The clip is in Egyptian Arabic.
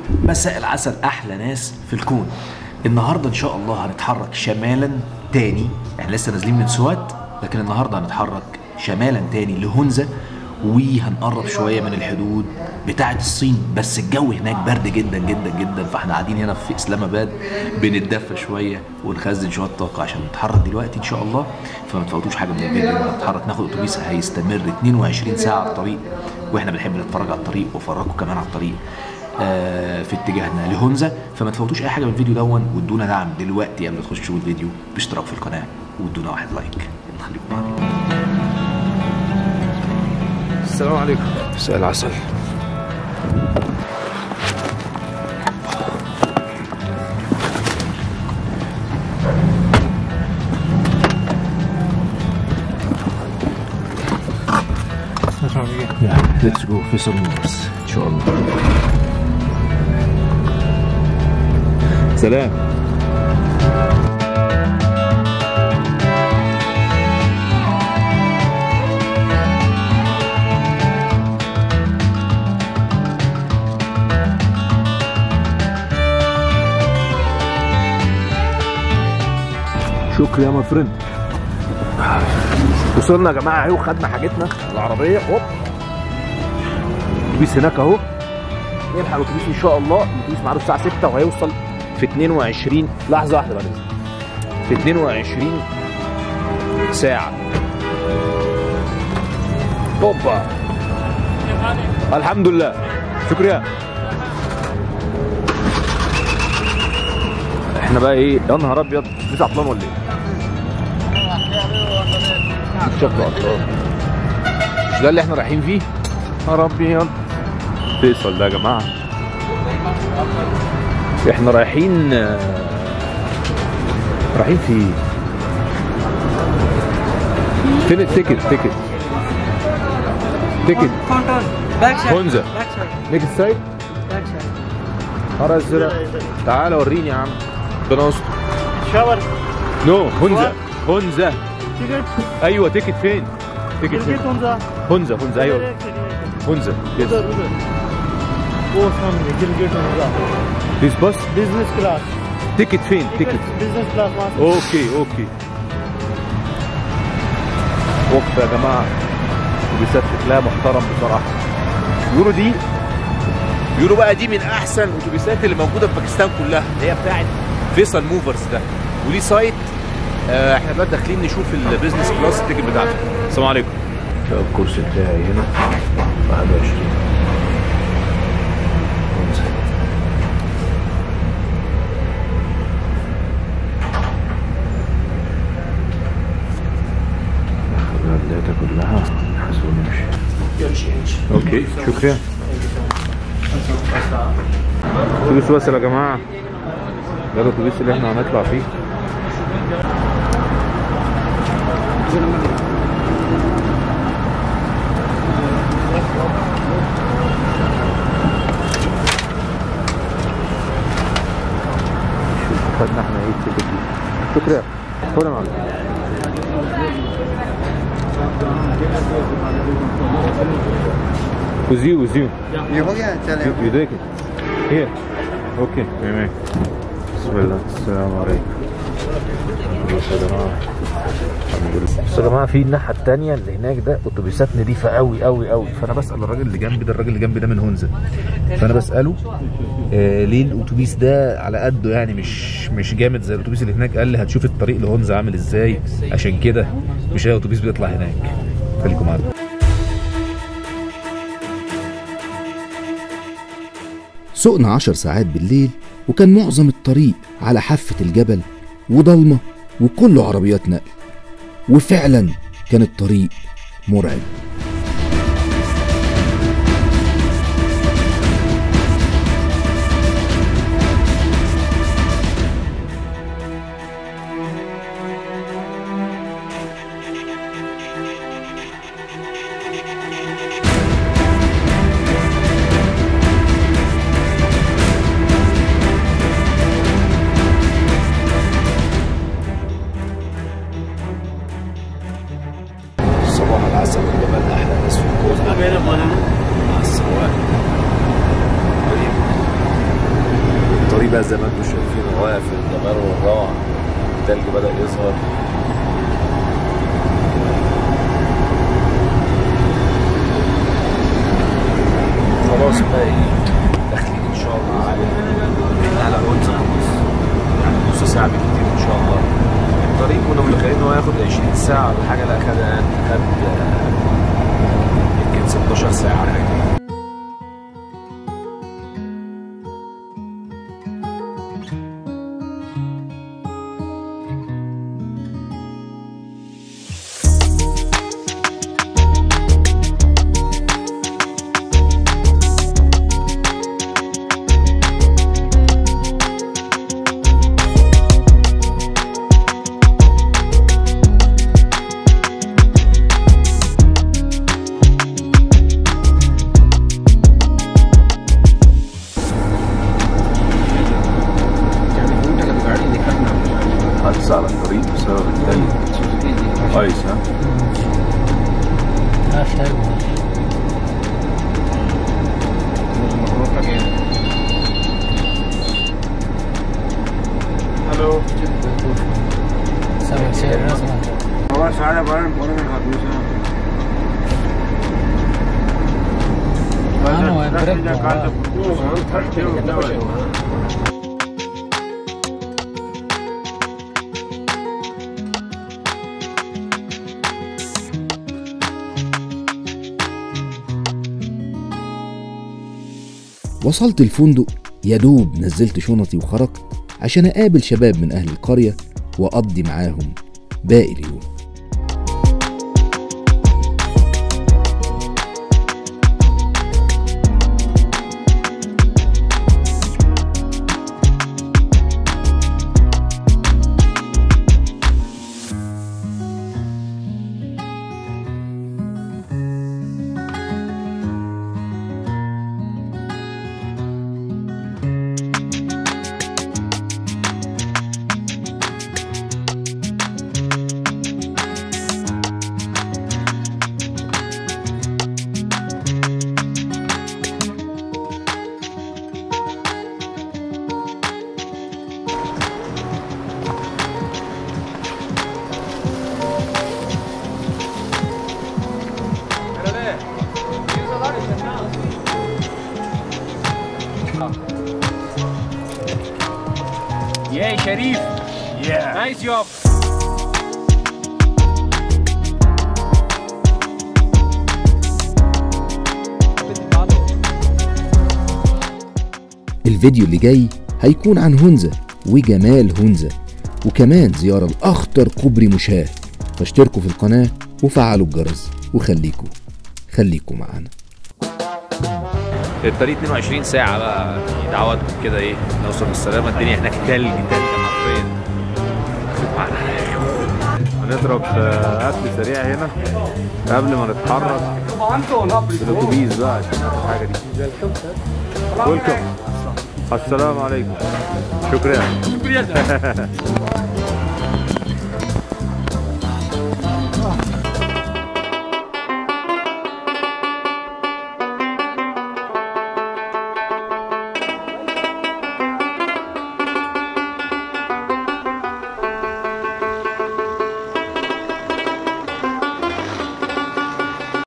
مساء العسل احلى ناس في الكون النهارده ان شاء الله هنتحرك شمالا تاني احنا لسه نازلين من سوات لكن النهارده هنتحرك شمالا تاني لهونزا وهنقرب شويه من الحدود بتاعه الصين بس الجو هناك برد جدا جدا جدا فاحنا قاعدين هنا في اسلام اباد بنتدفى شويه ونخزن شويه طاقه عشان نتحرك دلوقتي ان شاء الله فما تفوتوش حاجه من الفيديو لما نتحرك ناخد اتوبيس هيستمر 22 ساعه على الطريق واحنا بنحب نتفرج على الطريق وافرجكم كمان على الطريق آه، في اتجاهنا لهونزا فما تفوتوش اي حاجه من الفيديو دون وادونا دعم دلوقتي قبل ما تخشوا تشوفوا الفيديو باشتراك في القناه وادونا واحد لايك يلا خليكم معانا السلام عليكم مساء العسل Yeah, let's go for some moves ان شاء الله سلام شكرا يا فريند وصلنا يا جماعه اهو خدنا حاجتنا العربيه هوب الاتوبيس هناك اهو نلحق الاتوبيس ان شاء الله الاتوبيس معاده الساعه 6 وهيوصل في 22 لحظه واحده بعد اذنك في 22 ساعه اوبا الحمد لله شكرا احنا بقى ايه يا نهار ابيض مش عطلان ولا ايه؟ شكله عطلان مش ده اللي احنا رايحين فيه؟ يا ربي فيصل ده يا جماعه احنا رايحين آه، رايحين في فين التيكت تيكت تيكت Control. Back side. هونزا. Back side. نيكست سايد Back side. نهار ازرق تعالى وريني يا عم ربنا يستر Shower. نو هونزا هونزا Ticket. ايوه تيكت فين؟ تيكت فين؟ Ticket Honda. هونزا هونزا ايوه هونزا يس उधर उधर वो सामने गिलगिट होगा ديس باس बिजनेस क्लास تيكت فين؟ تيكت बिजनेस क्लास वहाँ से اوكي اوكي وقفه يا جماعه اتوبيسات شكلها محترم بصراحه يورو دي يورو بقى دي من احسن الاتوبيسات اللي موجوده في باكستان كلها اللي هي بتاعت فيصل موفرز ده وليه سايت آه احنا بقى داخلين نشوف البيزنس كلاس التيكت بتاعته السلام عليكم الكرسي بتاعي هنا 21 الداتا كلها حسب نمشي اوكي شكرا اتوبيس وصل يا جماعه ده الاتوبيس اللي احنا هنطلع فيه شوف خدنا احنا ايه التيكت دي شكرا خد يا معلم with you with you ये हो गया चले you, you take it here okay تمام بسم الله السلام عليكم بصوا يا جماعه الحمد لله بصوا يا جماعه في الناحيه الثانيه اللي هناك ده اتوبيسات نظيفه قوي قوي قوي فانا بسال الراجل اللي جنبي ده الراجل اللي جنبي ده من هونزا فانا بساله آه ليه الاتوبيس ده على قده يعني مش مش جامد زي الاتوبيس اللي هناك قال لي هتشوف الطريق لهونزا عامل ازاي عشان كده مش اي اتوبيس بيطلع هناك خليكم معانا سقنا عشر ساعات بالليل وكان معظم الطريق على حافة الجبل وضلمة وكله عربيات نقل وفعلا كان الطريق مرعب صباح العسل والجمال الطريق بقى زي ما انتم شايفين واقف الجمال والروعه التلج بدا يظهر خلاص بقى ايه داخلين ان شاء الله على على اونزا خلاص يعني نص ساعه بالكتير ان شاء الله الطريق كنا متخيلين ان هو ياخد 20 ساعه ولا حاجه لا خد خد آه، يمكن 16 ساعه حاجه حادثة على الطريق بسبب التلج ايس ها Hello. وصلت الفندق يا دوب نزلت شنطي وخرجت عشان أقابل شباب من أهل القرية وأقضي معاهم باقي اليوم Yeah, Sharif. Yeah. Nice job. الفيديو اللي جاي هيكون عن هنزة وجمال هنزة وكمان زيارة لأخطر كوبري مشاه فاشتركوا في القناة وفعلوا الجرس وخليكوا خليكوا معانا الطريق 22 ساعة بقى دعوات كده ايه نوصل بالسلامة الدنيا هناك تلج تلج حرفيا هنضرب آه، اكل سريع هنا قبل ما نتحرك بالاتوبيس بقى عشان ناخد الحاجه دي ويلكم السلام عليكم شكرا